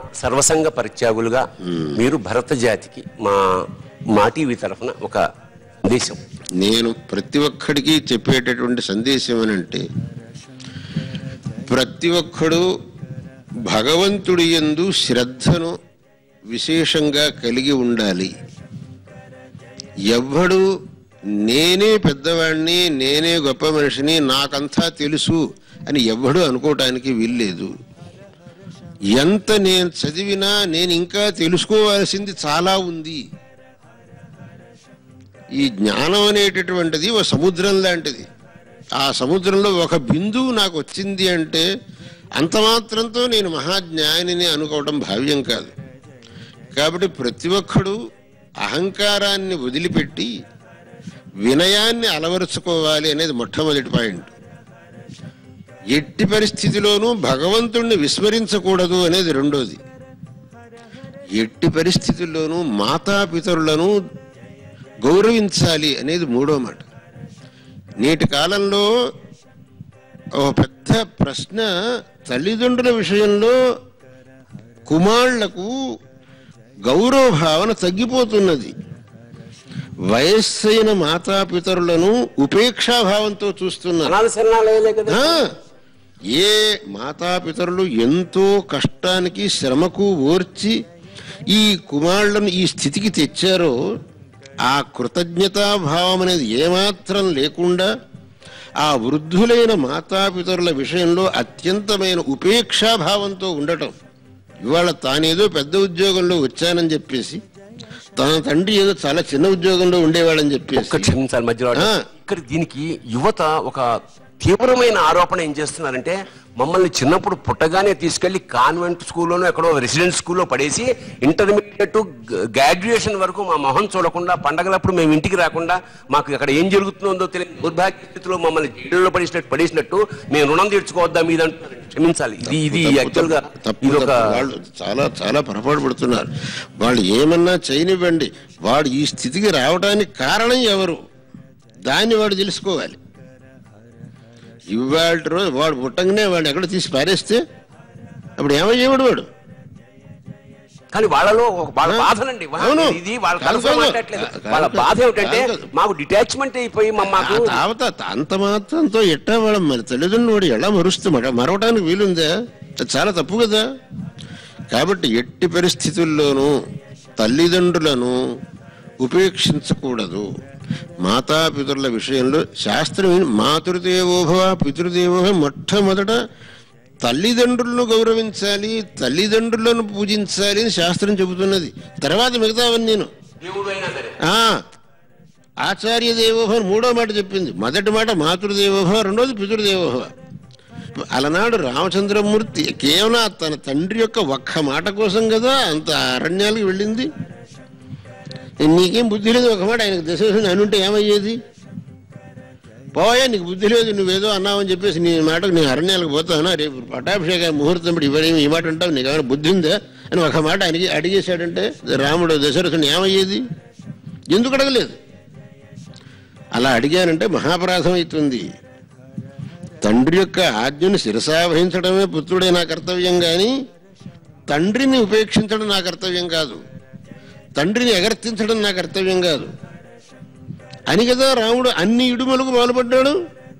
సర్వసంగ పరిత్యాగులుగా మీరు భరత జాతికి మా మా టీవీ తరఫున ఒక సందేశం నేను ప్రతి ఒక్కడికి చెప్పేటటువంటి సందేశం ఏమనంటే ప్రతి ఒక్కడు భగవంతుడి యందు శ్రద్ధను విశేషంగా కలిగి ఉండాలి ఎవ్వడు నేనే పెద్దవాడిని నేనే గొప్ప మనిషిని నాకంతా తెలుసు అని ఎవ్వడు అనుకోవటానికి వీల్లేదు ఎంత నేను చదివినా నేను ఇంకా తెలుసుకోవాల్సింది చాలా ఉంది ఈ జ్ఞానం అనేటటువంటిది ఒక సముద్రం లాంటిది ఆ సముద్రంలో ఒక బిందువు నాకు వచ్చింది అంటే అంత మాత్రంతో నేను మహాజ్ఞానిని అనుకోవడం భావ్యం కాదు కాబట్టి ప్రతి ఒక్కడు అహంకారాన్ని వదిలిపెట్టి వినయాన్ని అలవరుచుకోవాలి అనేది మొట్టమొదటి పాయింట్ ఎట్టి పరిస్థితిలోనూ భగవంతుణ్ణి విస్మరించకూడదు అనేది రెండోది ఎట్టి పరిస్థితుల్లోనూ మాతాపితరులను గౌరవించాలి అనేది మూడో మాట నేటి కాలంలో ఒక పెద్ద ప్రశ్న తల్లిదండ్రుల విషయంలో కుమారులకు గౌరవ భావన తగ్గిపోతున్నది వయస్సైన మాతాపితరులను ఉపేక్షాభావంతో చూస్తున్నారు అనాథ శరణాలయాలే కదా ఆ, ఏ మాతాపితరులు ఎంతో కష్టానికి శ్రమకు ఓర్చి ఈ కుమారులను ఈ స్థితికి తెచ్చారో ఆ కృతజ్ఞతాభావం అనేది ఏమాత్రం లేకుండా ఆ వృద్ధులైన మాతాపితరుల విషయంలో అత్యంతమైన ఉపేక్షాభావంతో ఉండటం ఇవాళ తానేదో పెద్ద ఉద్యోగంలో వచ్చానని చెప్పేసి తన తండ్రి ఏదో చాలా చిన్న ఉద్యోగంలో ఉండేవాడని ఒక్క చెప్పేసి క్షమించాలి మధ్యలో ఆ. ఇక్కడ దీనికి యువత ఒక తీవ్రమైన ఆరోపణ ఏం చేస్తున్నారంటే మమ్మల్ని చిన్నప్పుడు పుట్టగానే తీసుకెళ్లి కాన్వెంట్ స్కూల్లోనూ ఎక్కడో రెసిడెంట్ స్కూల్లో పడేసి ఇంటర్మీడియట్ గ్రాడ్యుయేషన్ వరకు మా మొహం చూడకుండా పండగలప్పుడు మేము ఇంటికి రాకుండా మాకు ఇక్కడ ఏం జరుగుతుందో తెలియని దౌర్భాగ్య స్థితిలో మమ్మల్ని జైల్లో పడేసినట్టు పడేసినట్టు మేము రుణం తీర్చుకోవద్దా మీద క్షమించాలి ఇది ఇది తప్పు, యాక్చువల్ గా తప్పు, ఇది ఒక తప్పు. వాళ్ళు చాలా చాలా పొరపాటు పడుతున్నారు వాళ్ళు ఏమన్నా చేయనివ్వండి వాడు ఈ స్థితికి రావడానికి కారణం ఎవరు దాన్ని వాడు తెలుసుకోవాలి ఇవాళ రోజు వాడు పుట్టంగానే వాడు ఎక్కడ తీసి పారేస్తే అప్పుడు ఏమయ్యేవాడు వాడు కానీ వాళ్ళలో ఒక వాళ్ళ ఆ? బాధనండి వా- అవును. ఇది వాళ్ళ కాదు, కన్సర్న్ కాదు. మాట్లాడట్లేదు కాదు, వాళ్ళ కాదు. బాధ ఏమిటంటే కాదు. మాకు డిటాచ్మెంట్ అయిపోయి మా- మాకు ఆ తావత అంత మాత్రంతో ఎట్టా వాడు మరి తల్లిదండ్రులు వాడు ఎలా మరుస్తూ మర- మరవటానికి వీలుందా అది చాలా తప్పు కదా కాబట్టి ఎట్టి పరిస్థితుల్లోనూ తల్లిదండ్రులను ఉపేక్షించకూడదు మాతాపితరుల విషయంలో శాస్త్రం ఏం- మాతృదేవోభవ పితృదేవోభవ మొట్టమొదట తల్లిదండ్రులను గౌరవించాలి తల్లిదండ్రులను పూజించాలి అని శాస్త్రం చెబుతున్నది తర్వాత మిగతావన్నీ నేను దేవుడు అయినా సరే ఆ, ఆచార్య దేవోభవ అని మూడో మాట చెప్పింది మొదటి మాట మాతృదేవోభవ రెండోది పితృదేవోభవ అలనాడు రామచంద్రమూర్తి కేవలం తన తండ్రి యొక్క ఒక్క మాట కోసం కదా అంత అరణ్యాలకు వెళ్ళింది నీకేం బుద్ధి లేదు ఒక మాట ఆయనకు దశ అనుంటే ఏమయ్యేది పోయా నీకు బుద్ధి లేదు నువ్వేదో అన్నావని చెప్పేసి నీ మాటకు నేను అరణ్యాలకు పోతానా రేపు పట్టాభిషేక ముహూర్తం పడి ఇవ్వడేమి ఈ మాట అంటావు నీకు ఏమైనా బుద్ధి ఉందా అని ఒక మాట అడిగి అడిగేశాడంటే రాముడు దశరథుని ఏమయ్యేది ఎందుకు అడగలేదు అలా అడిగానంటే మహాపరాధం అవుతుంది తండ్రి యొక్క ఆజ్ఞను శిరసావహించడమే పుత్రుడే నా కర్తవ్యం కానీ తండ్రిని ఉపేక్షించడం నా కర్తవ్యం కాదు తండ్రిని ఎగర్తించడం నా కర్తవ్యం కాదు అని కదా రాముడు అన్ని ఇడుమలకు మొదలుపడ్డాడు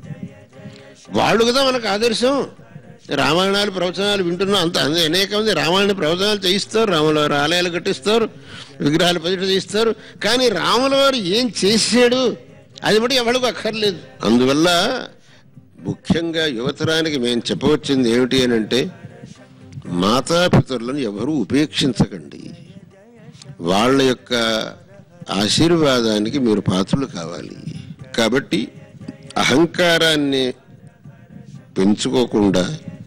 వాళ్ళు కదా మనకు ఆదర్శం రామాయణాలు ప్రవచనాలు వింటున్నాం అంత అంద- అనేక మంది రామాయణ ప్రవచనాలు చేయిస్తారు రాముల వారి ఆలయాలు కట్టిస్తారు విగ్రహాలు ప్రతిష్ఠ చేయిస్తారు కానీ రాముల వారు ఏం చేశాడు అది బట్టి ఎవరికి అక్కర్లేదు అందువల్ల ముఖ్యంగా యువతరానికి మేము చెప్పవచ్చింది ఏమిటి అని అంటే మాతాపితరులను ఎవరూ ఉపేక్షించకండి వాళ్ళ యొక్క ఆశీర్వాదానికి మీరు పాత్రలు కావాలి కాబట్టి అహంకారాన్ని పెంచుకోకుండా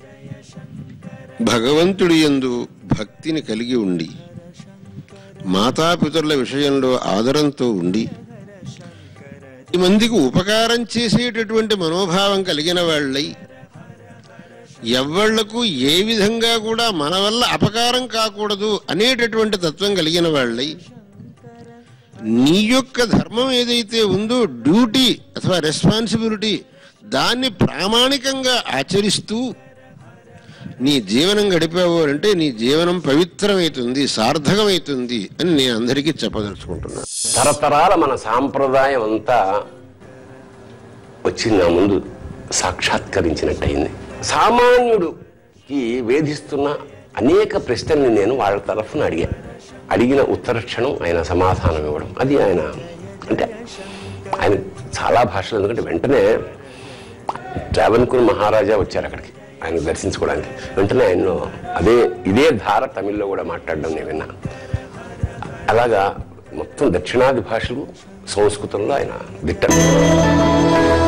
భగవంతుడి యందు భక్తిని కలిగి ఉండి మాతాపితరుల విషయంలో ఆదరంతో ఉండి ఈ మందికి ఉపకారం చేసేటటువంటి మనోభావం కలిగిన వాళ్ళై ఎవ్వళ్లకు ఏ విధంగా కూడా మన వల్ల అపకారం కాకూడదు అనేటటువంటి తత్వం కలిగిన వాళ్ళై నీ యొక్క ధర్మం ఏదైతే ఉందో డ్యూటీ అథవా రెస్పాన్సిబిలిటీ దాన్ని ప్రామాణికంగా ఆచరిస్తూ నీ జీవనం గడిపావు అంటే నీ జీవనం పవిత్రమవుతుంది సార్థకమవుతుంది అని నేను అందరికీ చెప్పదలుచుకుంటున్నాను తరతరాల మన సాంప్రదాయం అంతా వచ్చి నా ముందు సాక్షాత్కరించినట్టయింది సామాన్యుడికి వేధిస్తున్న అనేక ప్రశ్నల్ని నేను వాళ్ళ తరఫున అడిగా అడిగిన ఉత్తర క్షణం ఆయన సమాధానం ఇవ్వడం అది ఆయన అంటే ఆయన చాలా భాషలు ఎందుకంటే వెంటనే ట్రావెన్కూర్ మహారాజా వచ్చారు అక్కడికి ఆయన దర్శించుకోవడానికి వెంటనే ఆయన అదే ఇదే ధార తమిళ్లో కూడా మాట్లాడడం నేను విన్నా అలాగా మొత్తం దక్షిణాది భాషలు సంస్కృతంలో ఆయన దిట్ట